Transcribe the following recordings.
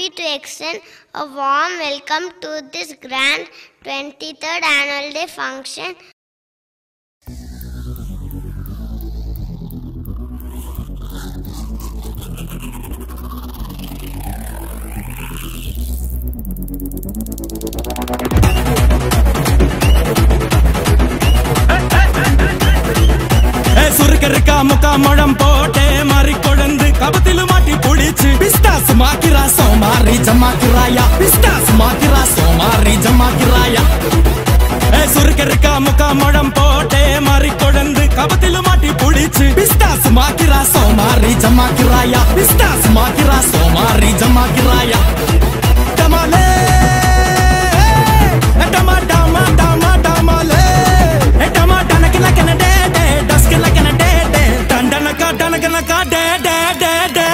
happy to extend a warm welcome to this grand 23rd annual day function ஏ சுருக்கருக்கா முக்கா முழம் போட்டே மாறி கொழுந்து கபத்தில மாட்டி புடிச்சு பிஸ்தாஸ் மாக்கிரா சோமாரி ஜமாக்கிராயா பிஸ்தாஸ் மாக்கிரா சோமாரி ஜமாக்கிராயா ஏ சுருக்கருக்கா முக்கா முழம் போட்டே மாறி கொழுந்து கபத்தில மாட்டி புடிச்சு பிஸ்தாஸ் மாக்கிரா சோமாரி ஜமாக்கிராயா பிஸ்தாஸ் மாக்கிரா சோமாரி ஜமாக்கிராயா டமாலே டமா டமா டமா டமாலே டமா டனக்கு லக்கன டே டே டஸ்க்கு லக்கன டே டே டண்டனக்கா டனக்கனக்கா டே டே டே டே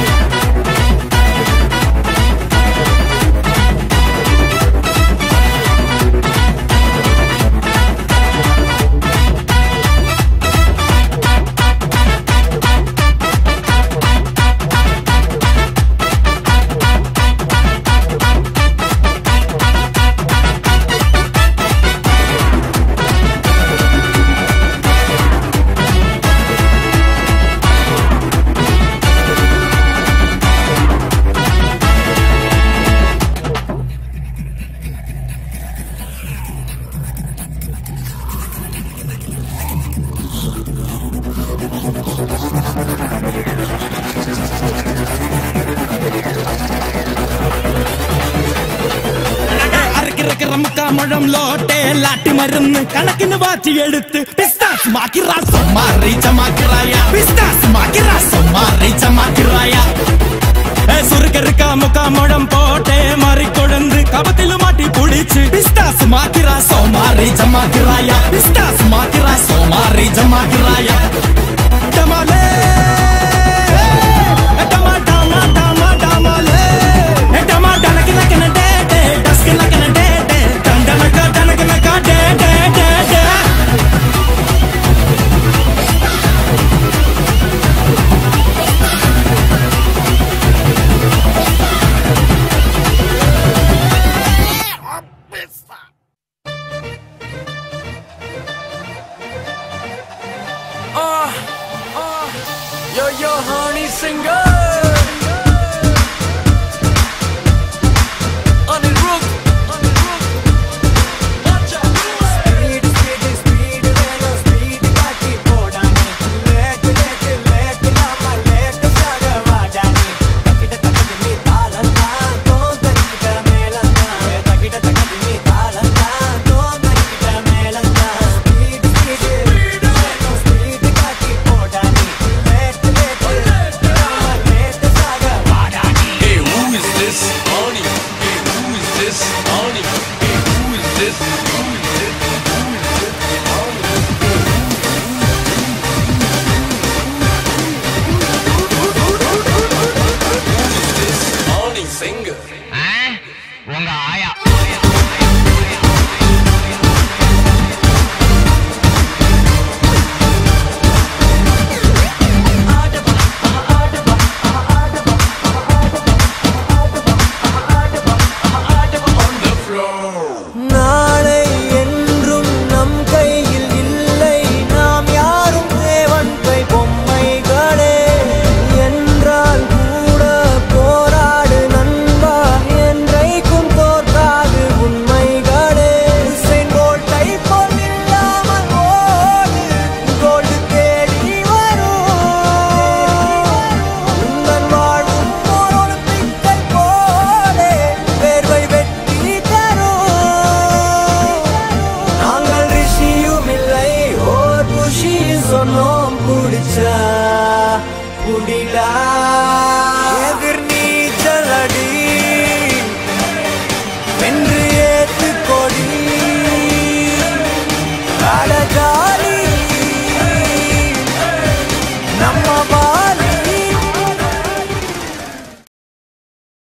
அரைக்கிறக்கிற முக்கா முழம் லோட்டே லாட்டி மருந்து கணக்குன்னு வாச்சி எடுத்து பிஸ்தாஸ் மாக்கிரா சொம்மாரி ஜமாக்கிராயா பிஸ்தாஸ் மாக்கிரா சொம்மாரி ஜமாக்கிராயா ஏ சுருக்கருக்கா முக்கா முழம் போட்டே மாறி கொழுந்து கபத்தில மாட்டி புடிச்சு பிஸ்தாஸ் மாக்கிரா சோமாரி ஜமாக்கிராயா பிஸ்தாஸ் மாக்கிரா சோமாரி ஜமாக்கிராயா டமாலே டமா டமா டமா டமாலே டமா டனக்கு லக்கன டே டே டஸ்க்கு லக்கன டே டே டண்டனக்கா டனக்கனக்கா டே டே டே டே Yo, yo, honey singer. On the roof. On the roof. Watch out. Speed, speed, speed, வேணும் speed காட்டி போடாம. Let, let, let, நாம let சாக வாடாம. தக்கிட தக்கடி நீ தாளந்தான், தோந்தரிக்கிட்ட மேளந்தான். தக்கிட தக்கடி நீ தாளந்தான், தோந்தரிக்கிட்ட மேளந்தான். Speed, speed, வேணும் speed காட்டி போடாம. Let, let, நாம let சாக வாடாம. Hey, who is this? Honey. Hey, who is this? Honey. Hey, who is this? Who is this? Who is this? Honey. Who is this? Honey singer. உங்க ஆயா